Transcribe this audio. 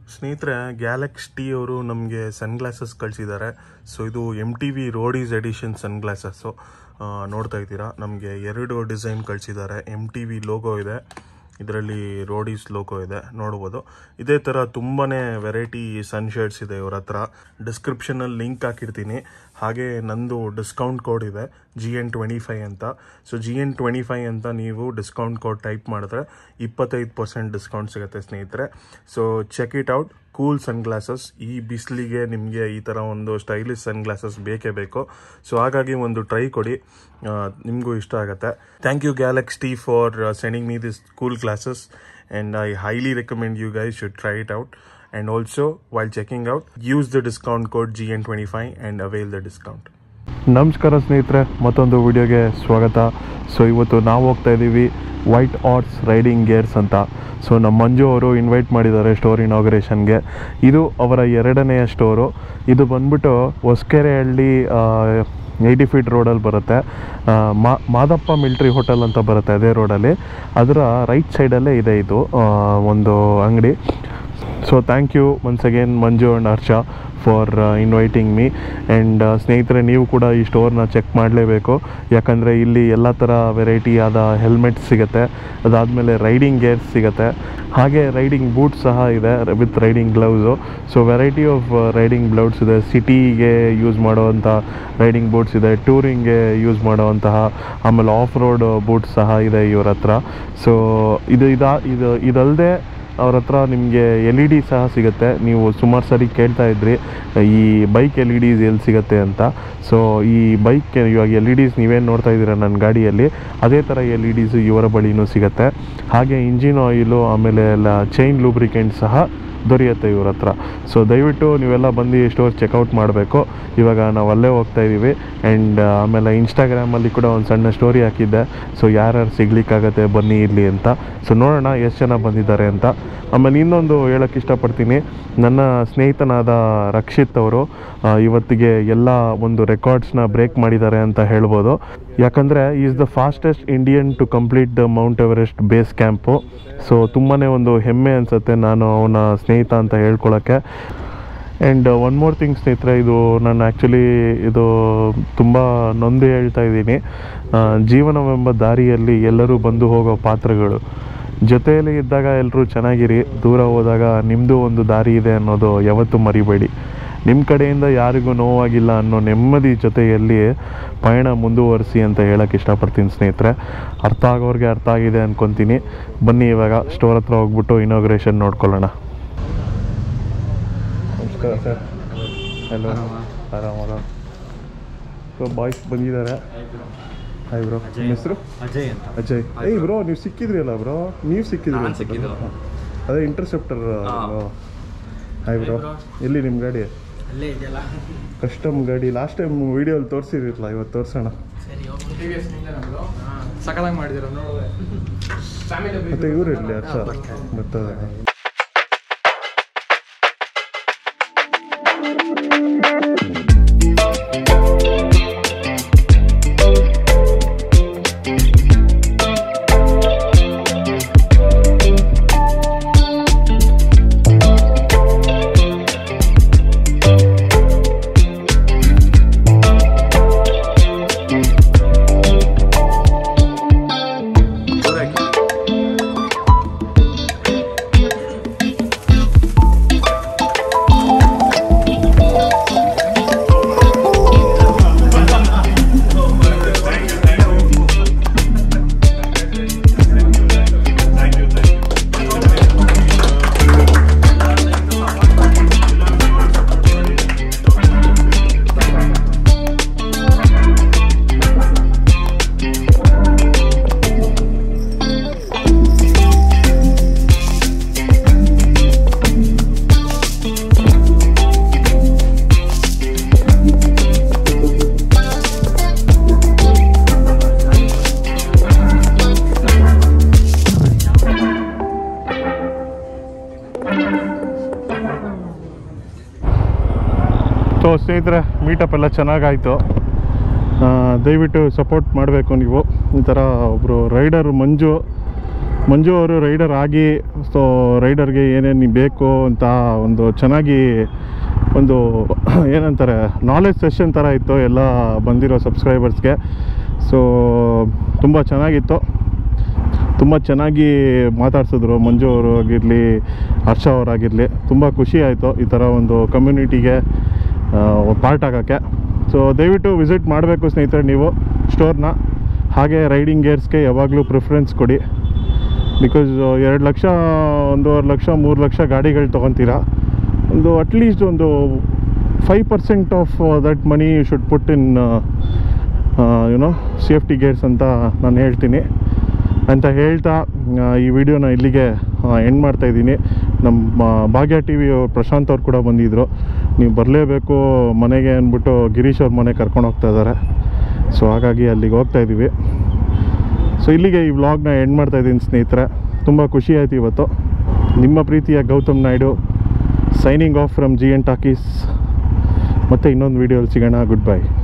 ಸ್ನೇಹಿತರೆ ಗ್ಯಾಲಕ್ಸ್ ಟಿ ಅವರು ನಮಗೆ ಸನ್ ಗ್ಲಾಸಸ್ ಕಳಿಸಿದ್ದಾರೆ ಸೊ ಇದು M T V Roadies edition sun glasses ನೋಡ್ತಾ ಇದ್ದೀರಾ ನಮಗೆ ಎರಡು ಡಿಸೈನ್ ಕಳಿಸಿದ್ದಾರೆ ಎಮ್ ಟಿ ವಿ ಲೋಗೋ ಇದೆ ಇದರಲ್ಲಿ ರೋಡೀಸ್ ಲೋಗೋ ಇದೆ ನೋಡ್ಬೋದು ಇದೇ ಥರ ತುಂಬಾ ವೆರೈಟಿ ಸನ್ ಶೇಡ್ಸ್ ಇದೆ ಇವ್ರ ಹತ್ರ ಡಿಸ್ಕ್ರಿಪ್ಷನಲ್ಲಿ ಲಿಂಕ್ ಹಾಕಿರ್ತೀನಿ ಹಾಗೆ ನಂದು ಡಿಸ್ಕೌಂಟ್ ಕೋಡ್ ಇದೆ ಜಿ ಎನ್ ಟ್ವೆಂಟಿ ಫೈವ್ ಅಂತ so G N twenty five ಅಂತ ನೀವು ಡಿಸ್ಕೌಂಟ್ ಕೋಡ್ ಟೈಪ್ ಮಾಡಿದ್ರೆ ಇಪ್ಪತ್ತೈದು ಪರ್ಸೆಂಟ್ ಡಿಸ್ಕೌಂಟ್ ಸಿಗುತ್ತೆ ಸ್ನೇಹಿತರೆ so check it out cool sun glasses ಈ ಬಿಸಿಲಿಗೆ ನಿಮಗೆ ಈ ಥರ ಒಂದು ಸ್ಟೈಲಿಶ್ ಸನ್ ಗ್ಲಾಸಸ್ ಬೇಕೇ ಬೇಕು ಸೊ ಹಾಗಾಗಿ ಒಂದು ಟ್ರೈ ಕೊಡಿ ನಿಮಗೂ ಇಷ್ಟ ಆಗುತ್ತೆ thank you Galaxty for sending me this cool glasses and I highly recommend you guys should try it out and also while checking out use the discount code G N twenty five and avail the discount ನಮಸ್ಕಾರ ಸ್ನೇಹಿತರೆ ಮತ್ತೊಂದು ವಿಡಿಯೋಗೆ ಸ್ವಾಗತ so ಇವತ್ತು ನಾವು ಹೋಗ್ತಾ ಇದ್ದೀವಿ white arts riding gears ಅಂತ ಸೊ ನಮ್ಮ ಮಂಜು ಅವರು ಇನ್ವೈಟ್ ಮಾಡಿದ್ದಾರೆ ಸ್ಟೋರ್ ಇನಾಗ್ರೇಷನ್ಗೆ ಇದು ಅವರ ಎರಡನೆಯ ಸ್ಟೋರು ಇದು ಬಂದ್ಬಿಟ್ಟು ಹೊಸಕೆರೆಹಳ್ಳಿ ಏಯ್ಟಿ ಫೀಟ್ ರೋಡಲ್ಲಿ ಬರುತ್ತೆ ಆ, ಮಾ ಮಾದಪ್ಪ ಮಿಲ್ಟ್ರಿ ಹೋಟೆಲ್ ಅಂತ ಬರುತ್ತೆ ಅದೇ ರೋಡಲ್ಲಿ ಅದರ ರೈಟ್ ಸೈಡಲ್ಲೇ ಇದೆ ಇದು ಆ, ಒಂದು ಅಂಗಡಿ so thank you once again Manju and Harsha for inviting me and ಸ್ನೇಹಿತರೆ ನೀವು ಕೂಡ ಈ ಸ್ಟೋರ್ನ ಚೆಕ್ ಮಾಡಲೇಬೇಕು ಯಾಕಂದರೆ ಇಲ್ಲಿ ಎಲ್ಲ ಥರ ವೆರೈಟಿ ಆದ ಹೆಲ್ಮೆಟ್ಸ್ ಸಿಗುತ್ತೆ ಅದಾದಮೇಲೆ ರೈಡಿಂಗ್ ಗೇರ್ಸ್ ಸಿಗುತ್ತೆ ಹಾಗೆ ರೈಡಿಂಗ್ ಬೂಟ್ಸ್ ಸಹ ಇದೆ with riding gloves so variety of riding gloves ಇದೆ ಸಿಟಿಗೆ ಯೂಸ್ ಮಾಡುವಂಥ ರೈಡಿಂಗ್ ಬೂಟ್ಸ್ ಇದೆ ಟೂರಿಂಗ್ಗೆ ಯೂಸ್ ಮಾಡುವಂತಹ ಆಮೇಲೆ ಆಫ್ ರೋಡ್ ಬೂಟ್ಸ್ ಸಹ ಇದೆ ಇವ್ರ ಹತ್ರ ಸೊ ಇದು ಇದಾ ಇದು ಇದಲ್ಲದೆ ಅವ್ರ ಹತ್ರ ನಿಮಗೆ ಎಲ್ ಇ ಡಿ ಸಹ ಸಿಗುತ್ತೆ ನೀವು ಸುಮಾರು ಸರಿ ಕೇಳ್ತಾ ಇದ್ರಿ ಈ ಬೈಕ್ ಎಲ್ ಇ ಡಿಸ್ ಎಲ್ಲಿ ಸಿಗುತ್ತೆ ಅಂತ ಸೊ ಈ ಬೈಕ್ ಇವಾಗ ಎಲ್ ಇ ಡಿಸ್ ನೀವೇನು ನೋಡ್ತಾ ಇದ್ದೀರಾ ನನ್ನ ಗಾಡಿಯಲ್ಲಿ ಅದೇ ಥರ ಎಲ್ ಇ ಡಿಸ್ ಇವರ ಬಳಿನೂ ಸಿಗುತ್ತೆ ಹಾಗೆ ಇಂಜಿನ್ ಆಯಿಲು ಆಮೇಲೆ ಎಲ್ಲ ಚೈನ್ ಲೂಬ್ರಿಕೆಂಟ್ ಸಹ ದೊರೆಯುತ್ತೆ ಇವ್ರ ಹತ್ರ ಸೊ ದಯವಿಟ್ಟು ನೀವೆಲ್ಲ ಬಂದು ಸ್ಟೋರ್ ಚೆಕ್ಔಟ್ ಮಾಡಬೇಕು ಇವಾಗ ನಾವು ಅಲ್ಲೇ ಹೋಗ್ತಾ ಇದ್ದೀವಿ ಆ್ಯಂಡ್ ಆಮೇಲೆ ಇನ್ಸ್ಟಾಗ್ರಾಮಲ್ಲಿ ಕೂಡ ಒಂದು ಸಣ್ಣ ಸ್ಟೋರಿ ಹಾಕಿದ್ದೆ ಸೊ ಯಾರ್ಯಾರು ಸಿಗ್ಲಿಕ್ಕಾಗತ್ತೆ ಬನ್ನಿ ಇಲ್ಲಿ ಅಂತ ಸೊ ನೋಡೋಣ ಎಷ್ಟು ಜನ ಬಂದಿದ್ದಾರೆ ಅಂತ ಆಮೇಲೆ ಇನ್ನೊಂದು ಹೇಳೋಕ್ಕೆ ಇಷ್ಟಪಡ್ತೀನಿ ನನ್ನ ಸ್ನೇಹಿತನಾದ ರಕ್ಷಿತ್ ಅವರು ಆ, ಇವತ್ತಿಗೆ ಎಲ್ಲ ಒಂದು ರೆಕಾರ್ಡ್ಸ್ನ ಬ್ರೇಕ್ ಮಾಡಿದ್ದಾರೆ ಅಂತ ಹೇಳ್ಬೋದು ಯಾಕಂದರೆ is the fastest Indian to complete the Mount Everest base camp so ತುಂಬಾ ಒಂದು ಹೆಮ್ಮೆ ಅನಿಸುತ್ತೆ ನಾನು ಅವನ ಸ್ನೇಹಿತ ಅಂತ ಹೇಳ್ಕೊಳ್ಳೋಕ್ಕೆ ಆ್ಯಂಡ್ ಒನ್ ಮೋರ್ ಥಿಂಗ್ ಸ್ನೇಹಿತರೆ ಇದು ನಾನು ಆ್ಯಕ್ಚುಲಿ ಇದು ತುಂಬ ನೊಂದು ಹೇಳ್ತಾ ಇದ್ದೀನಿ ಆ, ಜೀವನವೆಂಬ ದಾರಿಯಲ್ಲಿ ಎಲ್ಲರೂ ಬಂದು ಹೋಗೋ ಪಾತ್ರಗಳು ಜೊತೆಯಲ್ಲಿ ಇದ್ದಾಗ ಎಲ್ಲರೂ ಚೆನ್ನಾಗಿರಿ ದೂರ ಹೋದಾಗ ನಿಮ್ಮದು ಒಂದು ದಾರಿ ಇದೆ ಅನ್ನೋದು ಯಾವತ್ತೂ ಮರಿಬೇಡಿ ನಿಮ್ಮ ಕಡೆಯಿಂದ ಯಾರಿಗೂ ನೋವಾಗಿಲ್ಲ ಅನ್ನೋ ನೆಮ್ಮದಿ ಜೊತೆಯಲ್ಲಿ ಪಯಣ ಮುಂದುವರಿಸಿ ಅಂತ ಹೇಳೋಕ್ಕೆ ಇಷ್ಟಪಡ್ತೀನಿ ಸ್ನೇಹಿತರೆ ಅರ್ಥ ಆಗೋರಿಗೆ ಅರ್ಥ ಆಗಿದೆ ಅನ್ಕೊತೀನಿ ಬನ್ನಿ ಇವಾಗ ಸ್ಟೋರ್ ಹತ್ರ ಹೋಗ್ಬಿಟ್ಟು ಇನಾಗ್ರೇಷನ್ ನೋಡ್ಕೊಳ್ಳೋಣ ನಮಸ್ಕಾರ ಸರ್ ಹಲೋ ಆರಾಮ ಸೊ ಬಾಯ್ಸ್ ಬಂದಿದ್ದಾರೆ ಹಾಯ್ ಬ್ರೋ ನಿಮ್ಮ ಹೆಸರು ಅಜಯ್ ಅಂತ ಅಜಯ್ ಏಯ್ ಬ್ರೋ ನೀವು ಸಿಕ್ಕಿದ್ರಿ ಅಲ್ಲ ಬ್ರೋ ನೀವು ಸಿಕ್ಕಿದ್ರಿ ನಾನ್ ಅನ್ಸುತ್ತೆ. ಸಿಕ್ಕಿದ್ದು. ಅದೇ ಇಂಟರ್ಸೆಪ್ಟರ್ ಹಾ. Hi bro Hi bro. ಎಲ್ಲಿ ನಿಮ್ಮ ಗಾಡಿ ಅಲ್ಲೇ ಇದೆಯಲ್ಲ ಕಸ್ಟಮ್ ಗಾಡಿ ಲಾಸ್ಟ್ ಟೈಮ್ ವಿಡಿಯೋಲಿ ತೋರಿಸಿರಲಿಲ್ಲ ಇವತ್ತು ತೋರಿಸೋಣ ಸರಿ ಸಕಲಾಗಿ ಮಾಡಿದಿರ ನೋಡಿದೆ ಮತ್ತೆ ಇವ್ರು ಇರಲಿ ಹರ್ಷ ಬರ್ತದೆ ಸೊ ಸ್ನೇಹಿತರೆ ಮೀಟಪ್ ಎಲ್ಲ ಚೆನ್ನಾಗಾಯಿತು ದಯವಿಟ್ಟು ಸಪೋರ್ಟ್ ಮಾಡಬೇಕು ನೀವು ಈ ಥರ ಒಬ್ಬರು ರೈಡರ್ ಮಂಜು ಮಂಜು ಅವರು ರೈಡರ್ ಆಗಿ ಸೊ ರೈಡರ್ಗೆ ಏನೇನು ಬೇಕು ಅಂತ ಒಂದು ಚೆನ್ನಾಗಿ ಒಂದು ಏನಂತಾರೆ ನಾಲೆಜ್ ಸೆಷನ್ ಥರ ಇತ್ತು ಎಲ್ಲ ಬಂದಿರೋ ಸಬ್ಸ್ಕ್ರೈಬರ್ಸ್ಗೆ ಸೊ ತುಂಬ ಚೆನ್ನಾಗಿತ್ತು ತುಂಬ ಚೆನ್ನಾಗಿ ಮಾತಾಡ್ಸಿದ್ರು ಮಂಜು ಅವರು ಆಗಿರಲಿ ಹರ್ಷ ಅವರಾಗಿರಲಿ ತುಂಬ ಖುಷಿ ಆಯಿತು ಈ ಥರ ಒಂದು ಕಮ್ಯುನಿಟಿಗೆ ಪಾರ್ಟ್ ಆಗೋಕ್ಕೆ ಸೊ ದಯವಿಟ್ಟು ವಿಸಿಟ್ ಮಾಡಬೇಕು ಸ್ನೇಹಿತರೆ ನೀವು ಸ್ಟೋರ್ನ ಹಾಗೆ ರೈಡಿಂಗ್ ಗೇರ್ಸ್ಗೆ ಯಾವಾಗಲೂ ಪ್ರಿಫರೆನ್ಸ್ ಕೊಡಿ ಬಿಕಾಸ್ ಎರಡು ಲಕ್ಷ ಒಂದೂವರೆ ಲಕ್ಷ ಮೂರು ಲಕ್ಷ ಗಾಡಿಗಳು ತೊಗೊತೀರಾ ಒಂದು ಅಟ್ಲೀಸ್ಟ್ ಒಂದು five percent of that money you should put in you know safety gears ಅಂತ ನಾನು ಹೇಳ್ತೀನಿ ಅಂತ ಹೇಳ್ತಾ ಆ, ಈ ವಿಡಿಯೋನ ಇಲ್ಲಿಗೆ ಎಂಡ್ ಮಾಡ್ತಾ ಇದ್ದೀನಿ ನಮ್ಮ ಭಾಗ್ಯ ಟಿ ವಿ ಪ್ರಶಾಂತ್ ಅವ್ರು ಕೂಡ ಬಂದಿದ್ದರು ನೀವು ಬರಲೇಬೇಕು ಮನೆಗೆ ಅಂದ್ಬಿಟ್ಟು ಗಿರೀಶ್ ಅವ್ರ ಮನೆ ಕರ್ಕೊಂಡು ಹೋಗ್ತಾ ಇದ್ದಾರೆ ಸೊ ಹಾಗಾಗಿ ಅಲ್ಲಿಗೆ ಹೋಗ್ತಾ ಇದ್ದೀವಿ ಸೊ ಇಲ್ಲಿಗೆ ಈ ವ್ಲಾಗ್ನ ಎಂಡ್ ಮಾಡ್ತಾ ಇದ್ದೀನಿ ಸ್ನೇಹಿತರೆ ತುಂಬ ಖುಷಿ ಆಯ್ತು ಇವತ್ತು ನಿಮ್ಮ ಪ್ರೀತಿಯ Gautam Naidu signing off from G N Talkies ಮತ್ತು ಇನ್ನೊಂದು ವೀಡಿಯೋಲಿ ಸಿಗೋಣ ಗುಡ್ ಬೈ